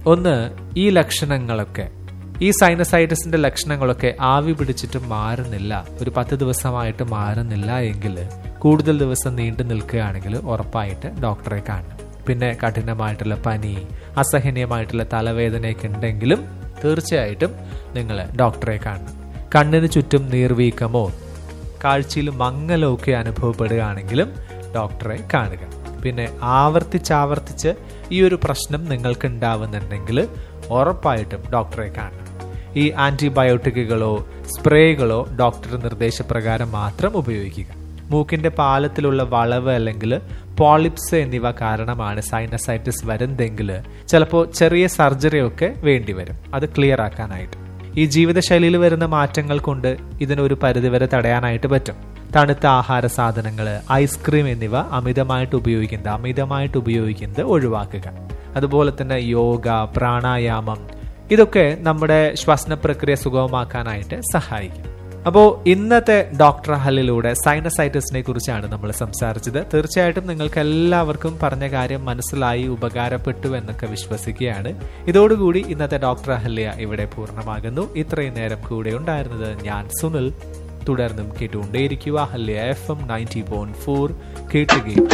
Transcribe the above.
ഒന്ന് ഈ ലക്ഷണങ്ങളൊക്കെ ഈ സൈനസൈറ്റിസിന്റെ ലക്ഷണങ്ങളൊക്കെ ആവി പിടിച്ചിട്ട് മാറുന്നില്ല ഒരു പത്ത് ദിവസമായിട്ട് മാറുന്നില്ല എങ്കിൽ കൂടുതൽ ദിവസം നീണ്ടു നിൽക്കുകയാണെങ്കിൽ ഉറപ്പായിട്ട് ഡോക്ടറെ കാണണം പിന്നെ കഠിനമായിട്ടുള്ള പനി അസഹനീയമായിട്ടുള്ള തലവേദനയൊക്കെ ഉണ്ടെങ്കിലും തീർച്ചയായിട്ടും നിങ്ങൾ ഡോക്ടറെ കാണണം കണ്ണിന് ചുറ്റും നീർവീക്കമോ കാഴ്ചയിൽ മങ്ങലോ ഒക്കെ അനുഭവപ്പെടുകയാണെങ്കിലും ഡോക്ടറെ കാണുക പിന്നെ ആവർത്തിച്ചാവർത്തിച്ച് ഈ ഒരു പ്രശ്നം നിങ്ങൾക്ക് ഉണ്ടാവുന്നുണ്ടെങ്കിൽ ഉറപ്പായിട്ടും ഡോക്ടറെ കാണണം ഈ ആന്റിബയോട്ടിക്കുകളോ സ്പ്രേകളോ ഡോക്ടർ നിർദ്ദേശപ്രകാരം മാത്രം ഉപയോഗിക്കുക മൂക്കിന്റെ പാലത്തിലുള്ള വളവ് അല്ലെങ്കിൽ പോളിപ്സ് എന്നിവ കാരണമാണ് സൈനസൈറ്റിസ് വരുന്നതെങ്കിൽ ചിലപ്പോൾ ചെറിയ സർജറി ഒക്കെ വേണ്ടിവരും അത് ക്ലിയർ ആക്കാനായിട്ട് ഈ ജീവിതശൈലിയിൽ വരുന്ന മാറ്റങ്ങൾ കൊണ്ട് ഇതിനൊരു പരിധിവരെ തടയാനായിട്ട് പറ്റും തണുത്ത ആഹാര സാധനങ്ങൾ ഐസ്ക്രീം എന്നിവ അമിതമായിട്ട് ഉപയോഗിക്കുന്നത് അമിതമായിട്ട് ഉപയോഗിക്കുന്നത് ഒഴിവാക്കുക അതുപോലെ തന്നെ യോഗ പ്രാണായാമം ഇതൊക്കെ നമ്മുടെ ശ്വസന പ്രക്രിയ സുഗമമാക്കാനായിട്ട് സഹായിക്കും അപ്പോൾ ഇന്നത്തെ ഡോക്ടർ ഹല്ലിലൂടെ സൈനസൈറ്റിസിനെ കുറിച്ചാണ് നമ്മൾ സംസാരിച്ചത് തീർച്ചയായിട്ടും നിങ്ങൾക്ക് എല്ലാവർക്കും പറഞ്ഞ കാര്യം മനസ്സിലായി ഉപകാരപ്പെട്ടു എന്നൊക്കെ വിശ്വസിക്കുകയാണ് ഇതോടുകൂടി ഇന്നത്തെ ഡോക്ടർ ഹല്ലിയ ഇവിടെ പൂർണ്ണമാകുന്നു ഇത്രയും നേരം കൂടെ ഉണ്ടായിരുന്നത് ഞാൻ സുനിൽ തുടർന്നും കേട്ടുകൊണ്ടേയിരിക്കുക ഹല്ലിയ F M ninety point four കേട്ടുകയും